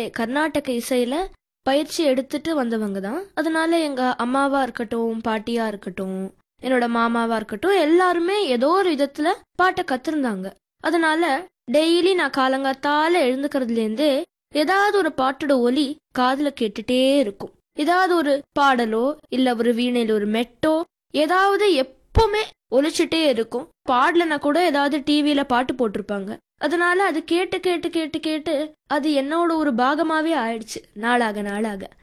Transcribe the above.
கர்நாடக இசையில பயிற்சி எடுத்துட்டு வந்தவங்க தான் அதனால எங்க அம்மாவா இருக்கட்டும் பாட்டியா இருக்கட்டும் என்னோட மாமாவா இருக்கட்டும் எல்லாருமே ஏதோ ஒரு விதத்துல பாட்டை கத்திருந்தாங்க அதனால டெய்லி நான் காலங்காத்தால எழுந்துக்கிறதுல இருந்தே ஏதாவது ஒரு பாட்டோட ஒலி காதுல கேட்டுட்டே இருக்கும் ஏதாவது ஒரு பாடலோ இல்ல ஒரு வீணையில ஒரு மெட்டோ ஏதாவது எப்பவுமே ஒலிச்சுட்டே இருக்கும் பாடலனா கூட ஏதாவது டிவியில பாட்டு போட்டிருப்பாங்க அதனால அது கேட்டு கேட்டு கேட்டு கேட்டு அது என்னோட ஒரு பாகமாவே ஆயிடுச்சு நாளாக நாளாக